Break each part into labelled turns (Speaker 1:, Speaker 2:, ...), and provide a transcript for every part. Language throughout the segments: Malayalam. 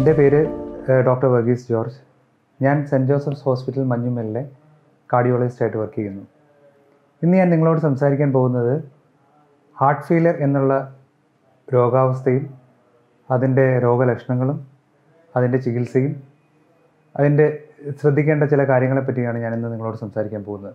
Speaker 1: എൻ്റെ പേര് ഡോക്ടർ വർഗീസ് ജോർജ് ഞാൻ സെൻറ്റ് ജോസഫ്സ് ഹോസ്പിറ്റൽ മഞ്ഞുമലിലെ കാർഡിയോളജിസ്റ്റായിട്ട് വർക്ക് ചെയ്യുന്നു ഇന്ന് ഞാൻ നിങ്ങളോട് സംസാരിക്കാൻ പോകുന്നത് ഹാർട്ട് ഫെയിലിയർ എന്നുള്ള രോഗാവസ്ഥയും അതിൻ്റെ രോഗലക്ഷണങ്ങളും അതിൻ്റെ ചികിത്സയും അതിൻ്റെ ശ്രദ്ധിക്കേണ്ട ചില കാര്യങ്ങളെ പറ്റിയാണ് ഞാനിന്ന് നിങ്ങളോട് സംസാരിക്കാൻ പോകുന്നത്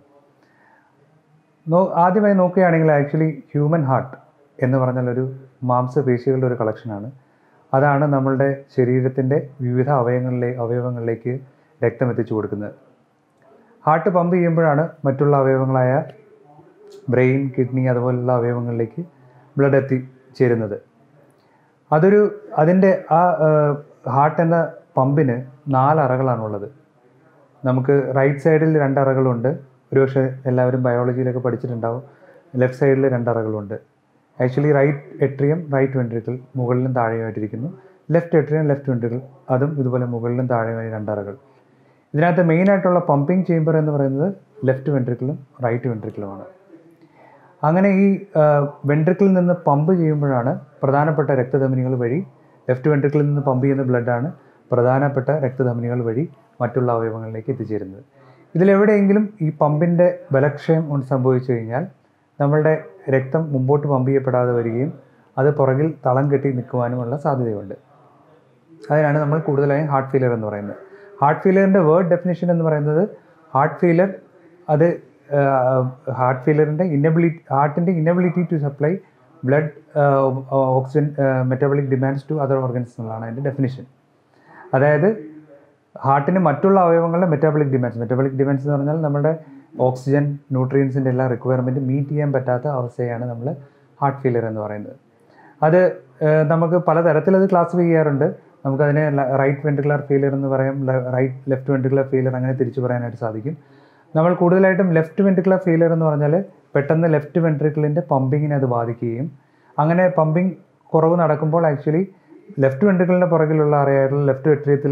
Speaker 1: നോ ആദ്യമായി നോക്കുകയാണെങ്കിൽ ആക്ച്വലി ഹ്യൂമൻ ഹാർട്ട് എന്ന് പറഞ്ഞാൽ ഒരു മാംസപേശികളുടെ ഒരു കളക്ഷനാണ് അതാണ് നമ്മളുടെ ശരീരത്തിൻ്റെ വിവിധ അവയവങ്ങളിലെ അവയവങ്ങളിലേക്ക് രക്തം എത്തിച്ചു കൊടുക്കുന്നത് ഹാർട്ട് പമ്പ് ചെയ്യുമ്പോഴാണ് മറ്റുള്ള അവയവങ്ങളായ ബ്രെയിൻ കിഡ്നി അതുപോലുള്ള അവയവങ്ങളിലേക്ക് ബ്ലഡ് എത്തിച്ചേരുന്നത് അതൊരു അതിൻ്റെ ആ ഹാർട്ട് എന്ന പമ്പിന് നാല് അറകളാണുള്ളത് നമുക്ക് റൈറ്റ് സൈഡിൽ രണ്ട് അറകളുണ്ട് ഒരുപക്ഷെ എല്ലാവരും ബയോളജിയിലൊക്കെ പഠിച്ചിട്ടുണ്ടാവും ലെഫ്റ്റ് സൈഡിൽ രണ്ട് അറകളുണ്ട് actually right atrium right ventricle മുകളിലും താഴെയുമായിട്ടിരിക്കുന്നു ലെഫ്റ്റ് എട്രിയം ലെഫ്റ്റ് വെൻട്രിക്കിൾ അതും ഇതുപോലെ മുകളിലും താഴെയുമായി രണ്ടറകൾ ഇതിനകത്ത് മെയിനായിട്ടുള്ള പമ്പിങ് ചേംബർ എന്ന് പറയുന്നത് ലെഫ്റ്റ് വെൻട്രിക്കിളും റൈറ്റ് വെൻട്രിക്കിളുമാണ് അങ്ങനെ ഈ വെൻട്രിക്കിളിൽ നിന്ന് പമ്പ് ചെയ്യുമ്പോഴാണ് പ്രധാനപ്പെട്ട രക്തധമനികൾ വഴി ലെഫ്റ്റ് വെൻട്രിക്കിളിൽ നിന്ന് പമ്പ് ചെയ്യുന്ന ബ്ലഡാണ് പ്രധാനപ്പെട്ട രക്തധമനികൾ വഴി മറ്റുള്ള അവയവങ്ങളിലേക്ക് എത്തിച്ചേരുന്നത് ഇതിലെവിടെയെങ്കിലും ഈ പമ്പിൻ്റെ ബലക്ഷയം സംഭവിച്ചു കഴിഞ്ഞാൽ നമ്മളുടെ രക്തം മുമ്പോട്ട് പമ്പ് ചെയ്യപ്പെടാതെ വരികയും അത് പുറകിൽ തളം കെട്ടി നിൽക്കുവാനുമുള്ള സാധ്യതയുണ്ട് അതിനാണ് നമ്മൾ കൂടുതലായും ഹാർട്ട് ഫെയിലിയർ എന്ന് പറയുന്നത് ഹാർട്ട് ഫെയിലിയറിൻ്റെ വേർഡ് ഡെഫിനേഷൻ എന്ന് പറയുന്നത് ഹാർട്ട് ഫെയിലിയർ അത് ഹാർട്ട് ഫെയിലിയറിൻ്റെ ഇന്നബിലിറ്റി ഹാർട്ടിൻ്റെ inability to supply blood oxygen metabolic demands to other organs എന്നുള്ളതാണ് അതിൻ്റെ ഡെഫിനിഷൻ അതായത് ഹാർട്ടിന് മറ്റുള്ള അവയവങ്ങളുടെ മെറ്റാബോളിക് ഡിമാൻഡ്സ് മെറ്റാബോളിക് ഡിമാൻഡ്സ് എന്ന് പറഞ്ഞാൽ നമ്മുടെ ഓക്സിജൻ ന്യൂട്രിയൻസിൻ്റെ എല്ലാ റിക്വയർമെൻറ്റ് മീറ്റ് ചെയ്യാൻ പറ്റാത്ത അവസ്ഥയാണ് നമ്മൾ ഹാർട്ട് ഫെയിലിയർ എന്ന് പറയുന്നത് അത് നമുക്ക് പലതരത്തിൽ അത് ക്ലാസിഫൈ ചെയ്യാറുണ്ട് നമുക്കതിനെ റൈറ്റ് വെൻട്രിക്കുലർ ഫെയിലിയർ എന്ന് പറയാം റൈറ്റ് ലെഫ്റ്റ് വെൻട്രിക്കുലർ ഫെയിലിയർ അങ്ങനെ തിരിച്ചു പറയാനായിട്ട് സാധിക്കും നമ്മൾ കൂടുതലായിട്ടും ലെഫ്റ്റ് വെൻട്രിക്കുലർ ഫെയിലിയർ എന്ന് പറഞ്ഞാൽ പെട്ടെന്ന് ലെഫ്റ്റ് വെൻട്രിക്കിളിൻ്റെ പമ്പിങ്ങിനെ അത് ബാധിക്കുകയും അങ്ങനെ പമ്പിങ് കുറവ് നടക്കുമ്പോൾ ആക്ച്വലി ലെഫ്റ്റ് വെൻട്രിക്കിളിൻ്റെ പുറകിലുള്ള അറിയായിട്ടുള്ള ലെഫ്റ്റ് വെട്രിയത്തിൽ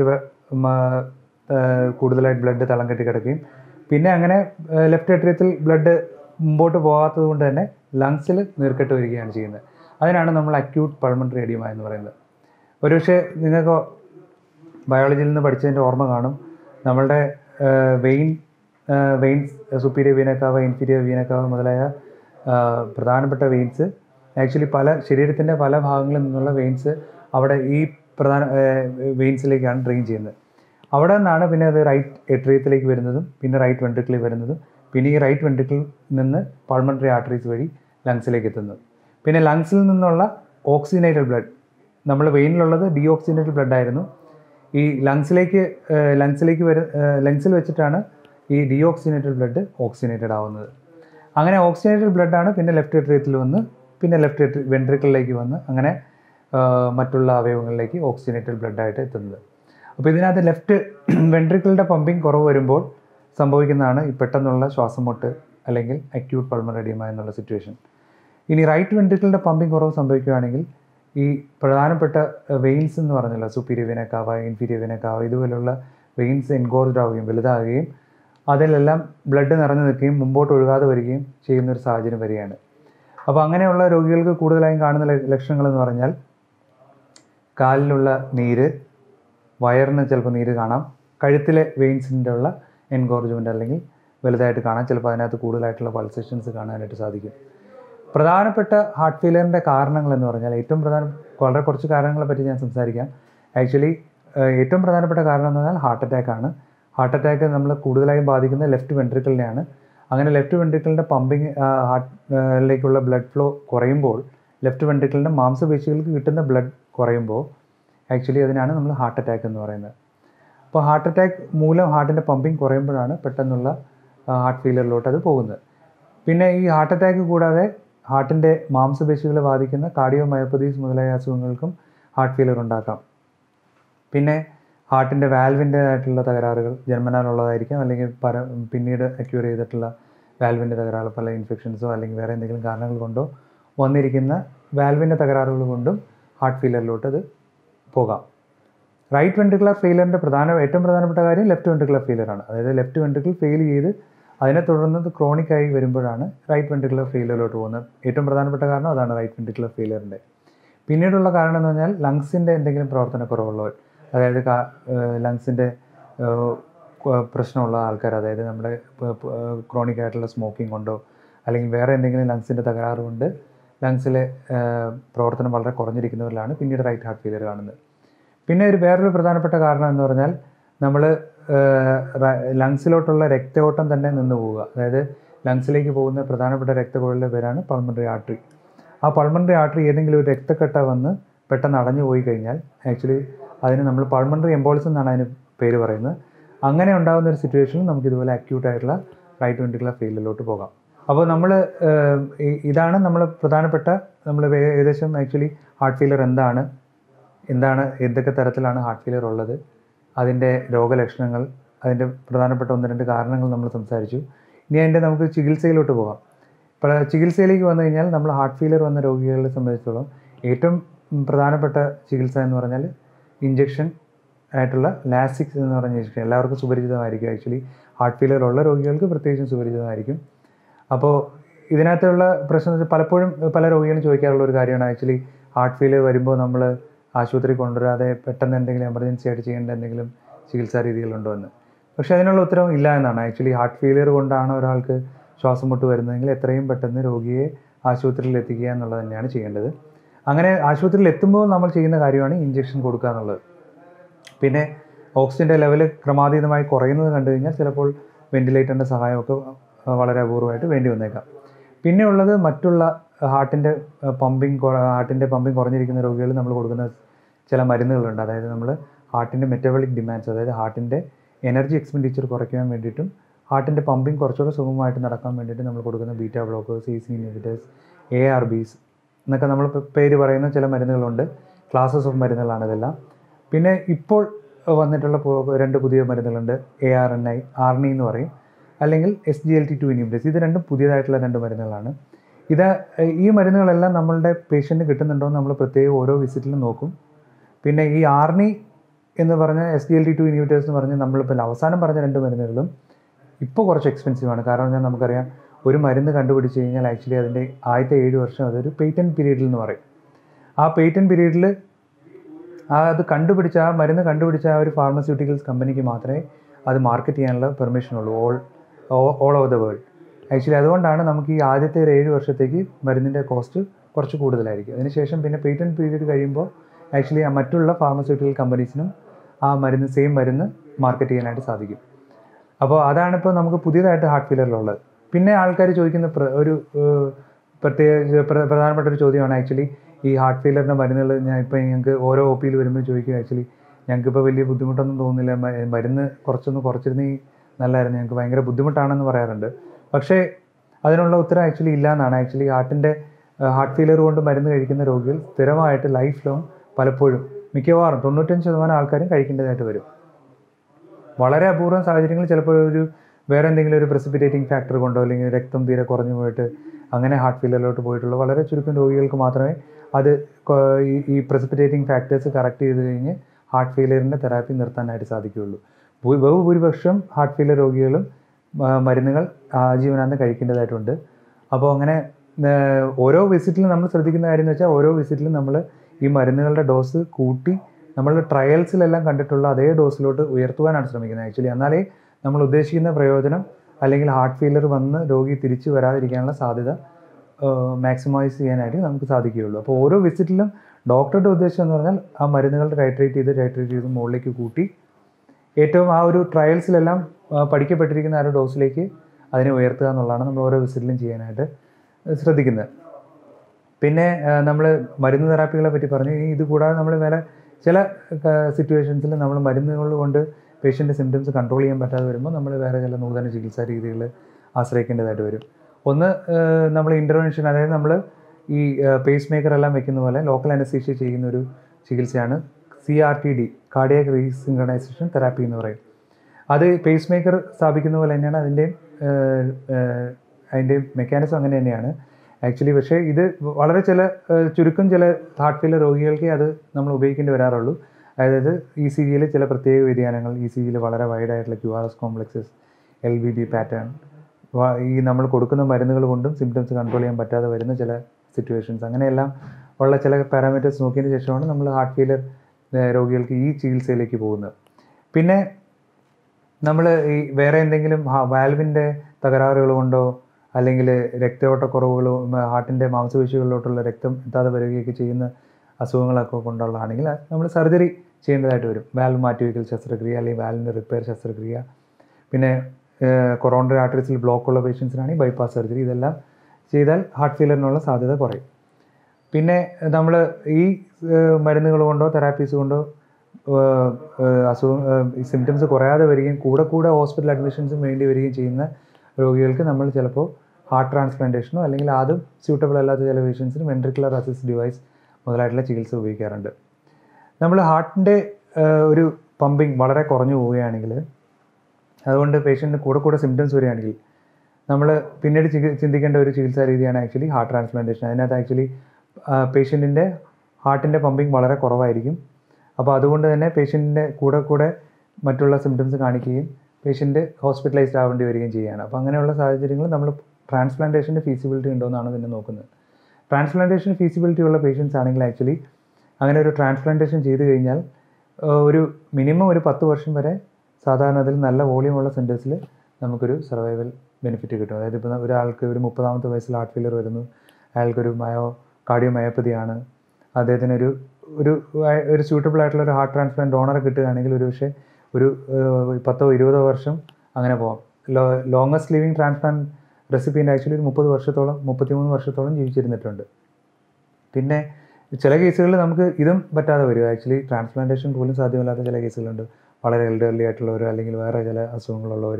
Speaker 1: കൂടുതലായിട്ട് ബ്ലഡ് തളം കെട്ടി കിടക്കുകയും പിന്നെ അങ്ങനെ ലെഫ്റ്റ് വെട്രിയത്തിൽ ബ്ലഡ് മുമ്പോട്ട് പോകാത്തത് കൊണ്ട് തന്നെ ലങ്സിൽ നീർക്കെട്ട് വരികയാണ് ചെയ്യുന്നത് അതിനാണ് നമ്മൾ അക്യൂട്ട് പൾമണറി എഡിയമ എന്ന് പറയുന്നത് ഒരുപക്ഷെ നിങ്ങൾക്ക് ബയോളജിയിൽ നിന്ന് പഠിച്ചതിൻ്റെ ഓർമ്മ കാണും നമ്മളുടെ vein veins superior vena cava inferior vena cava മുതലായ പ്രധാനപ്പെട്ട വെയിൻസ് ആക്ച്വലി പല ശരീരത്തിൻ്റെ പല ഭാഗങ്ങളിൽ നിന്നുള്ള വെയിൻസ് അവിടെ ഈ പ്രധാന വെയിൻസിലേക്കാണ് ഡ്രെയിൻ ചെയ്യുന്നത് അവിടെ നിന്നാണ് പിന്നെ അത് റൈറ്റ് എട്രിയത്തിലേക്ക് വരുന്നതും പിന്നെ റൈറ്റ് വെൻട്രിക്കിളിൽ വരുന്നതും പിന്നെ ഈ റൈറ്റ് വെൻട്രിക്കിളിൽ നിന്ന് പൾമണറി ആർട്ടറീസ് വഴി ലങ്സിലേക്ക് എത്തുന്നത് പിന്നെ ലങ്സിൽ നിന്നുള്ള ഓക്സിജനേറ്റഡ് ബ്ലഡ് നമ്മൾ വെയിനിലുള്ളത് ഡി ഓക്സിജനേറ്റഡ് ബ്ലഡ് ആയിരുന്നു ഈ ലങ്സിലേക്ക് ലങ്സിലേക്ക് വര ലങ്സിൽ വെച്ചിട്ടാണ് ഈ ഡി ഓക്സിജനേറ്റഡ് ബ്ലഡ് ഓക്സിജനേറ്റഡ് ആവുന്നത് അങ്ങനെ ഓക്സിജനേറ്റഡ് ബ്ലഡാണ് പിന്നെ ലെഫ്റ്റ് എട്രിയത്തിൽ വന്ന് പിന്നെ ലെഫ്റ്റ് വെൻട്രിക്കിളിലേക്ക് വന്ന് അങ്ങനെ മറ്റുള്ള അവയവങ്ങളിലേക്ക് ഓക്സിജനേറ്റഡ് ബ്ലഡായിട്ട് എത്തുന്നത് അപ്പോൾ ഇതിനകത്ത് ലെഫ്റ്റ് വെൻട്രിക്കിളിൻ്റെ പമ്പിങ് കുറവ് വരുമ്പോൾ സംഭവിക്കുന്നതാണ് ഈ പെട്ടെന്നുള്ള ശ്വാസം മുട്ട് അല്ലെങ്കിൽ അക്യൂട്ട് പൾമറഡിയമ എന്നുള്ള സിറ്റുവേഷൻ ഇനി റൈറ്റ് വെൻട്രിക്കിളിൻ്റെ പമ്പിങ് കുറവ് സംഭവിക്കുകയാണെങ്കിൽ ഈ പ്രധാനപ്പെട്ട വെയിൻസ് എന്ന് പറഞ്ഞല്ലോ സുപ്പീരിയർ വിനക്കാവ ഇൻഫീരിയർ വിനക്കാവ ഇതുപോലുള്ള വെയിൻസ് എൻഗോർജ്ഡ് ആവുകയും വലുതാകുകയും അതിലെല്ലാം ബ്ലഡ് നിറഞ്ഞു നിൽക്കുകയും മുമ്പോട്ട് ഒഴുകാതെ വരികയും ചെയ്യുന്ന ഒരു സാഹചര്യം വരികയാണ് അപ്പോൾ അങ്ങനെയുള്ള രോഗികൾക്ക് കൂടുതലായും കാണുന്ന ലക്ഷണങ്ങൾ എന്ന് പറഞ്ഞാൽ കാലിലുള്ള നീര് വയറിന് ചിലപ്പോൾ നീര് കാണാം കഴുത്തിലെ വെയിൻസിൻ്റെ ഉള്ള എൻഗോർജ്മെൻ്റ് അല്ലെങ്കിൽ വലുതായിട്ട് കാണാം ചിലപ്പോൾ അതിനകത്ത് കൂടുതലായിട്ടുള്ള പൾസേഷൻസ് കാണാനായിട്ട് സാധിക്കും പ്രധാനപ്പെട്ട ഹാർട്ട് ഫെയിലിയറിൻ്റെ കാരണങ്ങൾ എന്ന് പറഞ്ഞാൽ ഏറ്റവും പ്രധാന വളരെ കുറച്ച് കാരണങ്ങളെ പറ്റി ഞാൻ സംസാരിക്കാം ആക്ച്വലി ഏറ്റവും പ്രധാനപ്പെട്ട കാരണം എന്ന് പറഞ്ഞാൽ ഹാർട്ട് അറ്റാക്ക് ആണ് ഹാർട്ട് അറ്റാക്ക് നമ്മൾ കൂടുതലായും ബാധിക്കുന്നത് ലെഫ്റ്റ് വെൻട്രിക്കിളിനെയാണ് അങ്ങനെ ലെഫ്റ്റ് വെൻട്രിക്കിളിൻ്റെ പമ്പിങ് ഹാർട്ടിലേക്കുള്ള ബ്ലഡ് ഫ്ലോ കുറയുമ്പോൾ ലെഫ്റ്റ് വെൻട്രിക്കിളിൻ്റെ മാംസപേശികൾക്ക് കിട്ടുന്ന ബ്ലഡ് കുറയുമ്പോൾ ആക്ച്വലി അതിനാണ് നമ്മൾ ഹാർട്ട് അറ്റാക്ക് എന്ന് പറയുന്നത് അപ്പോൾ ഹാർട്ട് അറ്റാക്ക് മൂലം ഹാർട്ടിൻ്റെ പമ്പിങ് കുറയുമ്പോഴാണ് പെട്ടെന്നുള്ള ഹാർട്ട് ഫെയിലിയറിലോട്ട് അത് പോകുന്നത് പിന്നെ ഈ ഹാർട്ട് അറ്റാക്ക് കൂടാതെ ഹാർട്ടിൻ്റെ മാംസപേശികളെ ബാധിക്കുന്ന കാർഡിയോ മയോപ്പതീസ് മുതലായ അസുഖങ്ങൾക്കും ഹാർട്ട് ഫെയിലിയർ ഉണ്ടാക്കാം പിന്നെ ഹാർട്ടിൻ്റെ വാൽവിൻ്റെതായിട്ടുള്ള തകരാറുകൾ ജന്മനാലുള്ളതായിരിക്കാം അല്ലെങ്കിൽ പര പിന്നീട് അക്യൂർ ചെയ്തിട്ടുള്ള വാൽവിൻ്റെ തകരാറ് പല ഇൻഫെക്ഷൻസോ അല്ലെങ്കിൽ വേറെ എന്തെങ്കിലും കാരണങ്ങൾ കൊണ്ടോ വന്നിരിക്കുന്ന വാൽവിൻ്റെ തകരാറുകൾ കൊണ്ടും ഹാർട്ട് ഫെയിലിയറിലോട്ട് അത് പോകാം റൈറ്റ് വെൻട്രിക്കുലർ ഫെയിലിയറിൻ്റെ പ്രധാന ഏറ്റവും പ്രധാനപ്പെട്ട കാര്യം ലെഫ്റ്റ് വെൻട്രിക്കുലർ ഫെയിലിയർ ആണ് അതായത് ലെഫ്റ്റ് വെൻട്രിക്കിൾ ഫെയിൽ ചെയ്ത് അതിനെ തുടർന്ന് ക്രോണിക് ആയി വരുമ്പോഴാണ് റൈറ്റ് വെൻട്രിക്കുലർ ഫെയിലിയറിലോട്ട് പോകുന്നത് ഏറ്റവും പ്രധാനപ്പെട്ട കാരണം അതാണ് റൈറ്റ് വെൻട്രിക്കുലർ ഫെയിലിയറിൻ്റെ പിന്നീടുള്ള കാരണം എന്ന് പറഞ്ഞാൽ ലങ്സിൻ്റെ എന്തെങ്കിലും പ്രവർത്തനക്കുറവുള്ളവർ അതായത് ലങ്സിൻ്റെ പ്രശ്നമുള്ള ആൾക്കാർ അതായത് നമ്മുടെ ക്രോണിക് ആയിട്ടുള്ള സ്മോക്കിംഗ് കൊണ്ടോ അല്ലെങ്കിൽ വേറെ എന്തെങ്കിലും ലങ്സിൻ്റെ തകരാറ് കൊണ്ട് ലങ്സിലെ പ്രവർത്തനം വളരെ കുറഞ്ഞിരിക്കുന്നവരിലാണ് പിന്നീട് റൈറ്റ് ഹാർട്ട് ഫെയിലിയർ കാണുന്നത് പിന്നെ ഒരു വേറൊരു പ്രധാനപ്പെട്ട കാരണം എന്ന് പറഞ്ഞാൽ നമ്മൾ ലങ്സിലോട്ടുള്ള രക്തയോട്ടം തന്നെ നിന്ന് പോവുക അതായത് ലങ്സിലേക്ക് പോകുന്ന പ്രധാനപ്പെട്ട രക്തക്കുഴലിൻ്റെ പേരാണ് പൾമണറി ആർട്ടറി ആ പൾമണറി ആർട്ടറി ഏതെങ്കിലും ഒരു രക്തക്കെട്ട വന്ന് പെട്ടെന്ന് അടഞ്ഞു പോയി കഴിഞ്ഞാൽ ആക്ച്വലി അതിന് നമ്മൾ പൾമണറി എംബോളിസം എന്നാണ് അതിന് പേര് പറയുന്നത് അങ്ങനെ ഉണ്ടാകുന്ന ഒരു സിറ്റുവേഷനിൽ നമുക്ക് ഇതുപോലെ അക്യൂട്ട് ആയിട്ടുള്ള റൈറ്റ് വെൻട്രിക്കുലർ ഫെയിലിയറിലോട്ട് പോകാം അപ്പോൾ നമ്മൾ ഇതാണ് നമ്മൾ പ്രധാനപ്പെട്ട നമ്മൾ ഏകദേശം ആക്ച്വലി ഹാർട്ട് ഫെയിലിയർ എന്താണ് എന്താണ് എന്തൊക്കെ തരത്തിലാണ് ഹാർട്ട് ഫെയിലിയർ ഉള്ളത് അതിൻ്റെ രോഗലക്ഷണങ്ങൾ അതിൻ്റെ പ്രധാനപ്പെട്ട ഒന്ന് രണ്ട് കാരണങ്ങൾ നമ്മൾ സംസാരിച്ചു ഇനി അതിൻ്റെ നമുക്ക് ചികിത്സയിലോട്ട് പോകാം ഇപ്പോൾ ചികിത്സയിലേക്ക് വന്നു കഴിഞ്ഞാൽ നമ്മൾ ഹാർട്ട് ഫെയിലിയർ വന്ന രോഗികളെ സംബന്ധിച്ചിടത്തോളം ഏറ്റവും പ്രധാനപ്പെട്ട ചികിത്സ എന്ന് പറഞ്ഞാൽ ഇഞ്ചക്ഷൻ ആയിട്ടുള്ള ലാസിക്സ് എന്ന് പറഞ്ഞ ഇഞ്ചക്ഷൻ എല്ലാവർക്കും സുപരിചിതമായിരിക്കും ആക്ച്വലി ഹാർട്ട് ഫെയിലിയർ ഉള്ള രോഗികൾക്ക് പ്രത്യേകിച്ചും സുപരിചിതമായിരിക്കും അപ്പോൾ ഇതിനകത്തുള്ള പ്രശ്നം എന്ന് വെച്ചാൽ പലപ്പോഴും പല രോഗികളും ചോദിക്കാറുള്ള ഒരു കാര്യമാണ് ആക്ച്വലി ഹാർട്ട് ഫെയിലിയർ വരുമ്പോൾ നമ്മൾ ആശുപത്രി കൊണ്ടുവരാതെ പെട്ടെന്ന് എന്തെങ്കിലും എമർജൻസി ആയിട്ട് ചെയ്യേണ്ട എന്തെങ്കിലും ചികിത്സാ രീതികളുണ്ടോ എന്ന് പക്ഷേ അതിനുള്ള ഉത്തരവും ഇല്ല എന്നാണ് ആക്ച്വലി ഹാർട്ട് ഫെയിലിയർ കൊണ്ടാണ് ഒരാൾക്ക് ശ്വാസം മുട്ട് വരുന്നതെങ്കിൽ എത്രയും പെട്ടെന്ന് രോഗിയെ ആശുപത്രിയിൽ എത്തിക്കുക എന്നുള്ളത് തന്നെയാണ് ചെയ്യേണ്ടത് അങ്ങനെ ആശുപത്രിയിൽ എത്തുമ്പോൾ നമ്മൾ ചെയ്യുന്ന കാര്യമാണ് ഇഞ്ചക്ഷൻ കൊടുക്കുക എന്നുള്ളത് പിന്നെ ഓക്സിജൻ്റെ ലെവൽ ക്രമാതീതമായി കുറയുന്നത് കണ്ടു കഴിഞ്ഞാൽ ചിലപ്പോൾ വെന്റിലേറ്ററിൻ്റെ സഹായമൊക്കെ വളരെ അപൂർവമായിട്ട് വേണ്ടി വന്നേക്കാം പിന്നെ ഉള്ളത് മറ്റുള്ള ഹാർട്ടിൻ്റെ പമ്പിങ് ഹാർട്ടിൻ്റെ പമ്പിങ് കുറഞ്ഞിരിക്കുന്ന രോഗികൾ നമ്മൾ കൊടുക്കുന്ന ചില മരുന്നുകളുണ്ട് അതായത് നമ്മൾ ഹാർട്ടിൻ്റെ മെറ്റബോളിക് ഡിമാൻഡ്സ് അതായത് ഹാർട്ടിൻ്റെ എനർജി എക്സ്പെൻഡിച്ചർ കുറയ്ക്കാൻ വേണ്ടിയിട്ടും ഹാർട്ടിൻ്റെ പമ്പിങ് കുറച്ചുകൂടെ സുഗമമായിട്ട് നടക്കാൻ വേണ്ടിയിട്ട് നമ്മൾ കൊടുക്കുന്ന beta blockers E C inhibitors A R Bs എന്നൊക്കെ നമ്മൾ പേര് പറയുന്ന ചില മരുന്നുകളുണ്ട് ക്ലാസ്സസ് ഓഫ് മരുന്നുകളാണ് ഇതെല്ലാം പിന്നെ ഇപ്പോൾ വന്നിട്ടുള്ള രണ്ട് പുതിയ മരുന്നുകളുണ്ട് A R N I ARNI എന്ന് പറയും അല്ലെങ്കിൽ S G L T two inhibitors ഇത് രണ്ടും പുതിയതായിട്ടുള്ള രണ്ട് മരുന്നുകളാണ് ഇത് ഈ മരുന്നുകളെല്ലാം നമ്മളുടെ പേഷ്യൻറ്റ് കിട്ടുന്നുണ്ടോ എന്ന് നമ്മൾ പ്രത്യേകം ഓരോ വിസിറ്റിലും നോക്കും പിന്നെ ഈ ആർണി എന്ന് പറഞ്ഞ S G L T two inhibitors എന്ന് പറഞ്ഞ് നമ്മളിപ്പോൾ അവസാനം പറഞ്ഞ രണ്ട് മരുന്നുകളും ഇപ്പോൾ കുറച്ച് എക്സ്പെൻസീവ് ആണ് കാരണം ഞാൻ നമുക്കറിയാം ഒരു മരുന്ന് കണ്ടുപിടിച്ച് കഴിഞ്ഞാൽ ആക്ച്വലി അതിൻ്റെ ആദ്യത്തെ ഏഴ് വർഷം അതൊരു പേറ്റൻറ്റ് പീരീഡിൽ എന്ന് പറയും ആ പേറ്റൻറ്റ് പീരീഡിൽ ആ അത് കണ്ടുപിടിച്ച ആ മരുന്ന് കണ്ടുപിടിച്ച ആ ഒരു ഫാർമസ്യൂട്ടിക്കൽസ് കമ്പനിക്ക് മാത്രമേ അത് മാർക്കറ്റ് ചെയ്യാനുള്ള പെർമിഷൻ ഉള്ളൂ all all over the world actually അതുകൊണ്ടാണ് നമുക്ക് ഈ ആദ്യത്തെ ഒരു ഏഴ് വർഷത്തേക്ക് മരുന്നിൻ്റെ കോസ്റ്റ് കുറച്ച് കൂടുതലായിരിക്കും അതിനുശേഷം പിന്നെ പേറ്റൻറ്റ് പീരീഡ് കഴിയുമ്പോൾ ആക്ച്വലി ആ മറ്റുള്ള ഫാർമസ്യൂട്ടിക്കൽ കമ്പനീസിനും ആ മരുന്ന് സെയിം മരുന്ന് മാർക്കറ്റ് ചെയ്യാനായിട്ട് സാധിക്കും അപ്പോൾ അതാണ് ഇപ്പോൾ നമുക്ക് പുതിയതായിട്ട് ഹാർട്ട് ഫെയിലിയറിലുള്ളത് പിന്നെ ആൾക്കാർ ചോദിക്കുന്ന ഒരു പ്രത്യേക പ്രധാനപ്പെട്ട ഒരു ചോദ്യമാണ് ആക്ച്വലി ഈ ഹാർട്ട് ഫെയിലിയറിൻ്റെ മരുന്നുകൾ ഞാൻ ഇപ്പോൾ ഞങ്ങൾക്ക് ഓരോ ഒ പിയിൽ വരുമ്പോൾ ചോദിക്കും ആക്ച്വലി ഞങ്ങൾക്കിപ്പോൾ വലിയ ബുദ്ധിമുട്ടൊന്നും തോന്നുന്നില്ല മരുന്ന് കുറച്ചൊന്ന് കുറച്ചിരുന്നെങ്കിൽ നല്ലതായിരുന്നു ഞങ്ങൾക്ക് ഭയങ്കര ബുദ്ധിമുട്ടാണെന്ന് പറയാറുണ്ട് പക്ഷേ അതിനുള്ള ഉത്തരം ആക്ച്വലി ഇല്ല എന്നാണ് ആക്ച്വലി ഹാർട്ടിൻ്റെ ഹാർട്ട് ഫെയിലിയർ കൊണ്ട് മരുന്ന് കഴിക്കുന്ന രോഗികൾ സ്ഥിരമായിട്ട് ലൈഫ് ലോങ് പലപ്പോഴും മിക്കവാറും തൊണ്ണൂറ്റഞ്ച് ശതമാനം ആൾക്കാരും കഴിക്കേണ്ടതായിട്ട് വരും വളരെ അപൂർവം സാഹചര്യങ്ങളിൽ ചിലപ്പോൾ ഒരു വേറെ എന്തെങ്കിലും ഒരു പ്രസിപ്പിറ്റേറ്റിംഗ് ഫാക്ടർ കൊണ്ടോ അല്ലെങ്കിൽ രക്തം തീരെ കുറഞ്ഞു പോയിട്ട് അങ്ങനെ ഹാർട്ട് ഫെയിലിയറിലോട്ട് പോയിട്ടുള്ള വളരെ ചുരുക്കം രോഗികൾക്ക് മാത്രമേ അത് ഈ പ്രസിപ്പിറ്റേറ്റിംഗ് ഫാക്ടേഴ്സ് കറക്റ്റ് ചെയ്ത് കഴിഞ്ഞ് ഹാർട്ട് ഫെയിലിയറിൻ്റെ തെറാപ്പി നിർത്താനായിട്ട് സാധിക്കുകയുള്ളൂ ബഹുഭൂരിപക്ഷം ഹാർട്ട് ഫെയിലിയർ രോഗികളും മരുന്നുകൾ ആജീവനാന്തം കഴിക്കേണ്ടതായിട്ടുണ്ട് അപ്പോൾ അങ്ങനെ ഓരോ വിസിറ്റിലും നമ്മൾ ശ്രദ്ധിക്കുന്ന കാര്യം എന്ന് വെച്ചാൽ ഓരോ വിസിറ്റിലും നമ്മൾ ഈ മരുന്നുകളുടെ ഡോസ് കൂട്ടി നമ്മൾ ട്രയൽസിലെല്ലാം കണ്ടിട്ടുള്ള അതേ ഡോസിലോട്ട് ഉയർത്തുവാനാണ് ശ്രമിക്കുന്നത് ആക്ച്വലി എന്നാലേ നമ്മൾ ഉദ്ദേശിക്കുന്ന പ്രയോജനം അല്ലെങ്കിൽ ഹാർട്ട് ഫെയിലിയർ വന്ന് രോഗി തിരിച്ചു വരാതിരിക്കാനുള്ള സാധ്യത മാക്സിമൈസ് ചെയ്യാനായിട്ട് നമുക്ക് സാധിക്കുകയുള്ളൂ അപ്പോൾ ഓരോ വിസിറ്റിലും ഡോക്ടറുടെ ഉദ്ദേശം എന്ന് പറഞ്ഞാൽ ആ മരുന്നുകൾ ടൈട്രേറ്റ് ചെയ്ത് ടൈട്രേറ്റ് ചെയ്ത് മുകളിലേക്ക് കൂട്ടി ഏറ്റവും ആ ഒരു ട്രയൽസിലെല്ലാം പഠിക്കപ്പെട്ടിരിക്കുന്ന ആ ഒരു ഡോസിലേക്ക് അതിനെ ഉയർത്തുക എന്നുള്ളതാണ് നമ്മൾ ഓരോ വിസിറ്റിലും ചെയ്യാനായിട്ട് ശ്രദ്ധിക്കുന്നത് പിന്നെ നമ്മൾ മരുന്ന് തെറാപ്പികളെ പറ്റി പറഞ്ഞു ഇനി ഇത് കൂടാതെ നമ്മൾ വേറെ ചില സിറ്റുവേഷൻസിൽ നമ്മൾ മരുന്നുകൾ കൊണ്ട് പേഷ്യൻ്റെ സിംറ്റംസ് കൺട്രോൾ ചെയ്യാൻ പറ്റാതെ വരുമ്പോൾ നമ്മൾ വേറെ ചില നൂതന ചികിത്സാ രീതികൾ ആശ്രയിക്കേണ്ടതായിട്ട് വരും ഒന്ന് നമ്മൾ ഇൻ്റർവെൻഷൻ അതായത് നമ്മൾ ഈ പേസ് മേക്കർ എല്ലാം വെക്കുന്ന പോലെ ലോക്കൽ അനസ്തീഷ്യ ചെയ്യുന്ന ഒരു ചികിത്സയാണ് C R T D cardiac resynchronisation therapy എന്ന് പറയും അത് പേസ് മേക്കർ സ്ഥാപിക്കുന്ന പോലെ തന്നെയാണ് അതിൻ്റെയും അതിൻ്റെ മെക്കാനിസം അങ്ങനെ തന്നെയാണ് ആക്ച്വലി പക്ഷേ ഇത് വളരെ ചില ചുരുക്കം ചില ഹാർട്ട് ഫെയിലർ രോഗികൾക്കേ അത് നമ്മൾ ഉപയോഗിക്കേണ്ടി വരാറുള്ളൂ അതായത് ഇ സി ജിയിൽ ചില പ്രത്യേക വ്യതിയാനങ്ങൾ ഇ സി ജിയിൽ വളരെ വൈഡായിട്ടുള്ള Q R S complexes L B B pattern ഈ നമ്മൾ കൊടുക്കുന്ന മരുന്നുകൾ കൊണ്ടും സിംറ്റംസ് കൺട്രോൾ ചെയ്യാൻ പറ്റാതെ വരുന്ന ചില സിറ്റുവേഷൻസ് അങ്ങനെയെല്ലാം ഉള്ള ചില പാരാമീറ്റേഴ്സ് നോക്കിയതിന് ശേഷമാണ് നമ്മൾ ഹാർട്ട് ഫെയിലർ ഏഹ് രോഗികൾക്ക് ഈ ചികിത്സയിലേക്ക് പോകുന്നത് പിന്നെ നമ്മൾ ഈ വേറെ എന്തെങ്കിലും വാൽവിൻ്റെ തകരാറുകൾ കൊണ്ടോ അല്ലെങ്കിൽ രക്തയോട്ടക്കുറവുകളോ ഹാർട്ടിൻ്റെ മാംസപേശികളിലോട്ടുള്ള രക്തം എത്താതെ വരികയൊക്കെ ചെയ്യുന്ന അസുഖങ്ങളൊക്കെ കൊണ്ടുള്ളതാണെങ്കിൽ നമ്മൾ സർജറി ചെയ്യേണ്ടതായിട്ട് വരും വാൽവ് മാറ്റിവെക്കൽ ശസ്ത്രക്രിയ അല്ലെങ്കിൽ വാൽവിൻ്റെ റിപ്പയർ ശസ്ത്രക്രിയ പിന്നെ കൊറോണറി ആർട്ടറീസിൽ ബ്ലോക്ക് ഉള്ള പേഷ്യൻസിനാണെങ്കിൽ ബൈപ്പാസ് സർജറി ഇതെല്ലാം ചെയ്താൽ ഹാർട്ട് ഫെയിലറിനുള്ള സാധ്യത കുറയും പിന്നെ നമ്മൾ ഈ ഏഹ്, മരുന്നുകൾ കൊണ്ടോ തെറാപ്പീസ് കൊണ്ടോ ഏഹ്, ഏഹ്, അസുഖം ഏഹ്, ഈ സിംറ്റംസ് കുറയാതെ വരികയും കൂടെ കൂടെ ഹോസ്പിറ്റൽ അഡ്മിഷൻസും വേണ്ടി വരികയും ചെയ്യുന്ന രോഗികൾക്ക് നമ്മൾ ചിലപ്പോൾ ഹാർട്ട് ട്രാൻസ്പ്ലാന്റേഷനോ അല്ലെങ്കിൽ അതും സ്യൂട്ടബിൾ അല്ലാത്ത ചില പേഷ്യൻസിന് വെൻട്രിക്കുലർ അസിസ്റ്റ് ഡിവൈസ് മുതലായിട്ടുള്ള ചികിത്സ ഉപയോഗിക്കാറുണ്ട് നമ്മൾ ഹാർട്ടിൻ്റെ ഒരു പമ്പിങ് വളരെ കുറഞ്ഞു പോവുകയാണെങ്കിൽ അതുകൊണ്ട് പേഷ്യൻറ്റിന് കൂടെ കൂടെ സിംറ്റംസ് വരികയാണെങ്കിൽ നമ്മൾ പിന്നീട് ചികി ചിന്തിക്കേണ്ട ഒരു ചികിത്സാ രീതിയാണ് ആക്ച്വലി ഹാർട്ട് ട്രാൻസ്പ്ലാന്റേഷൻ അതിനകത്ത് ആക്ച്വലി പേഷ്യൻറ്റിൻ്റെ ഹാർട്ടിൻ്റെ പമ്പിങ് വളരെ കുറവായിരിക്കും അപ്പോൾ അതുകൊണ്ട് തന്നെ പേഷ്യൻറ്റിൻ്റെ കൂടെ കൂടെ മറ്റുള്ള സിംറ്റംസ് കാണിക്കുകയും പേഷ്യൻ്റ് ഹോസ്പിറ്റലൈസ്ഡ് ആവേണ്ടി വരികയും ചെയ്യുകയാണ് അപ്പോൾ അങ്ങനെയുള്ള സാഹചര്യങ്ങൾ നമ്മൾ ട്രാൻസ്പ്ലാന്റേഷൻ്റെ ഫീസിബിലിറ്റി ഉണ്ടോ എന്നാണ് പിന്നെ നോക്കുന്നത് ട്രാൻസ്പ്ലാന്റേഷൻ ഫീസിബിലിറ്റി ഉള്ള പേഷ്യൻസ് ആണെങ്കിൽ ആക്ച്വലി അങ്ങനെ ഒരു ട്രാൻസ്പ്ലാന്റേഷൻ ചെയ്ത് കഴിഞ്ഞാൽ ആ, ഒരു മിനിമം ഒരു പത്ത് വർഷം വരെ സാധാരണ അതിൽ നല്ല വോളിയമുള്ള സെൻറ്റേഴ്സിൽ നമുക്കൊരു സർവൈവൽ ബെനിഫിറ്റ് കിട്ടും അതായത് ഇപ്പോൾ ഒരാൾക്ക് ഒരു മുപ്പതാമത്തെ വയസ്സിൽ ഹാർട്ട് ഫെയിലർ വരുന്നു അയാൾക്കൊരു മയോ കാർഡിയോ മയോപ്പതിയാണ് അദ്ദേഹത്തിന് ഒരു ഒരു ഒരു സ്യൂട്ടബിൾ ആയിട്ടുള്ള ഒരു ഹാർട്ട് ട്രാൻസ്പ്ലാന്റ് ഡോണറെ കിട്ടുകയാണെങ്കിൽ ഒരു പക്ഷേ ഒരു ഏഹ്, പത്തോ ഇരുപതോ വർഷം അങ്ങനെ പോകാം low longest living transplant recipient actually ഒരു മുപ്പത് വർഷത്തോളം മുപ്പത്തിമൂന്ന് വർഷത്തോളം ജീവിച്ചിരുന്നിട്ടുണ്ട് പിന്നെ ചില കേസുകളിൽ നമുക്ക് ഇതും പറ്റാതെ വരും ആക്ച്വലി ട്രാൻസ്പ്ലാന്റേഷൻ പോലും സാധ്യമല്ലാത്ത ചില കേസുകളുണ്ട് വളരെ എൽഡർലി ആയിട്ടുള്ളവർ അല്ലെങ്കിൽ വേറെ ചില അസുഖങ്ങളുള്ളവർ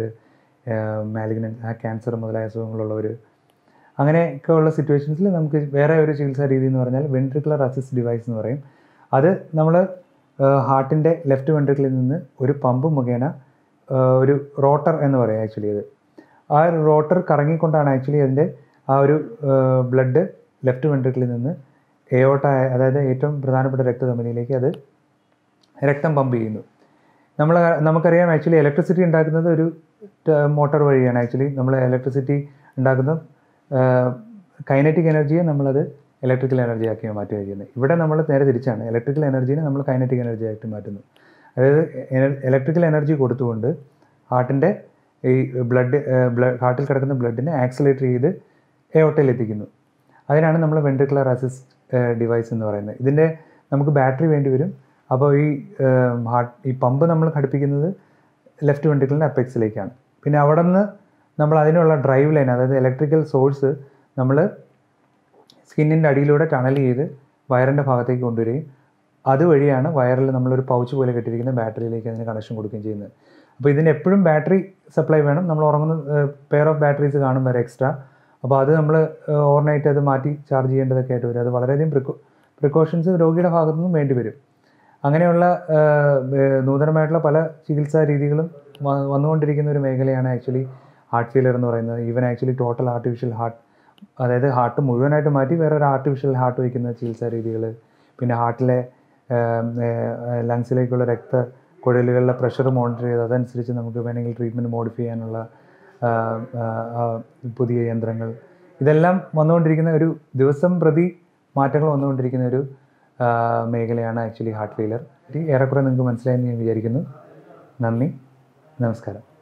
Speaker 1: മാലിഗ്നൻ ക്യാൻസർ മുതലായ അസുഖങ്ങളുള്ളവർ അങ്ങനെയൊക്കെ ഉള്ള സിറ്റുവേഷൻസിൽ നമുക്ക് വേറെ ഒരു ചികിത്സാ രീതി എന്ന് പറഞ്ഞാൽ വെൻട്രിക്കുലർ അസിസ്റ്റ് ഡിവൈസ് എന്ന് പറയും അത് നമ്മൾ ഹാർട്ടിൻ്റെ ലെഫ്റ്റ് വെൻട്രിക്കിളിൽ നിന്ന് ഒരു പമ്പ് മുഖേന ആ, ഒരു റോട്ടർ എന്ന് പറയും ആക്ച്വലി അത് ആ റോട്ടർ കറങ്ങിക്കൊണ്ടാണ് ആക്ച്വലി അതിൻ്റെ ആ ഒരു ബ്ലഡ് ലെഫ്റ്റ് വെൻട്രിക്കിളിൽ നിന്ന് എയോട്ട അതായത് ഏറ്റവും പ്രധാനപ്പെട്ട രക്തധമനിയിലേക്ക് അത് രക്തം പമ്പ് ചെയ്യുന്നു നമ്മൾ നമുക്കറിയാം ആക്ച്വലി ഇലക്ട്രിസിറ്റി ഉണ്ടാക്കുന്നത് ഒരു മോട്ടോർ വഴിയാണ് ആക്ച്വലി നമ്മൾ ഇലക്ട്രിസിറ്റി ഉണ്ടാക്കുന്ന കൈനറ്റിക് എനർജിയെ നമ്മളത് ഇലക്ട്രിക്കൽ എനർജി ആക്കി മാറ്റുകയാണ് ചെയ്യുന്നത് ഇവിടെ നമ്മൾ നേരെ തിരിച്ചാണ് ഇലക്ട്രിക്കൽ എനർജീനെ നമ്മൾ കൈനറ്റിക് എനർജി ആയിട്ട് മാറ്റുന്നു അതായത് ഇലക്ട്രിക്കൽ എനർജി കൊടുത്തുകൊണ്ട് ഹാർട്ടിൻ്റെ ഈ ബ്ലഡ് ബ്ലഡ് ഹാർട്ടിൽ കിടക്കുന്ന ബ്ലഡിനെ ആക്സിലേറ്റ് ചെയ്ത് എയോട്ടയിൽ എത്തിക്കുന്നു അതിനാണ് നമ്മൾ വെൻട്രിക്കുലർ അസിസ്റ്റ് ഡിവൈസ് എന്ന് പറയുന്നത് ഇതിൻ്റെ നമുക്ക് ബാറ്ററി വേണ്ടി വരും അപ്പോൾ ഈ ഹാർട്ട് ഈ പമ്പ് നമ്മൾ ഘടിപ്പിക്കുന്നത് ലെഫ്റ്റ് വെൻട്രിക്കിളിൻ്റെ അപ്പെക്സിലേക്കാണ് പിന്നെ അവിടെ നിന്ന് നമ്മൾ അതിനുള്ള ഡ്രൈവ് ലൈൻ അതായത് ഇലക്ട്രിക്കൽ സോഴ്സ് നമ്മൾ സ്കിന്നിൻ്റെ അടിയിലൂടെ ടണൽ ചെയ്ത് വയറിൻ്റെ ഭാഗത്തേക്ക് കൊണ്ടുവരികയും അതുവഴിയാണ് വയറിൽ നമ്മളൊരു പൗച്ച് പോലെ കെട്ടിയിരിക്കുന്ന ബാറ്ററിയിലേക്ക് അതിന് കണക്ഷൻ കൊടുക്കുകയും ചെയ്യുന്നത് അപ്പോൾ ഇതിന് എപ്പോഴും ബാറ്ററി സപ്ലൈ വേണം നമ്മൾ ഉറങ്ങുന്ന പെയർ ഓഫ് ബാറ്ററീസ് കാണും വരെ എക്സ്ട്രാ അപ്പോൾ അത് നമ്മൾ ഓവർനൈറ്റ് അത് മാറ്റി ചാർജ് ചെയ്യേണ്ടതൊക്കെ ആയിട്ട് വരും അത് വളരെയധികം പ്രിക്കോ പ്രിക്കോഷൻസ് രോഗിയുടെ ഭാഗത്തു നിന്നും വേണ്ടി വരും അങ്ങനെയുള്ള ആ, ഏർ, നൂതനമായിട്ടുള്ള പല ചികിത്സാ രീതികളും വ- വന്നുകൊണ്ടിരിക്കുന്ന ഒരു മേഖലയാണ് ആക്ച്വലി ഹാർട്ട് ഫെയിലർ എന്ന് പറയുന്നത് even actually total artificial heart അതായത് ഹാർട്ട് മുഴുവനായിട്ട് മാറ്റി വേറെ ഒരു ആർട്ടിഫിഷ്യൽ ഹാർട്ട് വയ്ക്കുന്ന ചികിത്സാ രീതികൾ പിന്നെ ഹാർട്ടിലെ ലങ്സിലേക്കുള്ള രക്ത കുഴലുകളിലെ പ്രഷർ മോണിറ്റർ ചെയ്ത് അതനുസരിച്ച് നമുക്ക് വേണമെങ്കിൽ ട്രീറ്റ്മെൻറ്റ് മോഡിഫൈ ചെയ്യാനുള്ള ആ, ആ, ആ, പുതിയ യന്ത്രങ്ങൾ ഇതെല്ലാം വന്നുകൊണ്ടിരിക്കുന്ന ഒരു ദിവസം പ്രതി മാറ്റങ്ങൾ വന്നുകൊണ്ടിരിക്കുന്ന ഒരു ആ, മേഖലയാണ് ആക്ച്വലി ഹാർട്ട് ഫെയിലർ ഏറെക്കുറെ നിങ്ങൾക്ക് മനസ്സിലായെന്ന് ഞാൻ വിചാരിക്കുന്നു നന്ദി നമസ്കാരം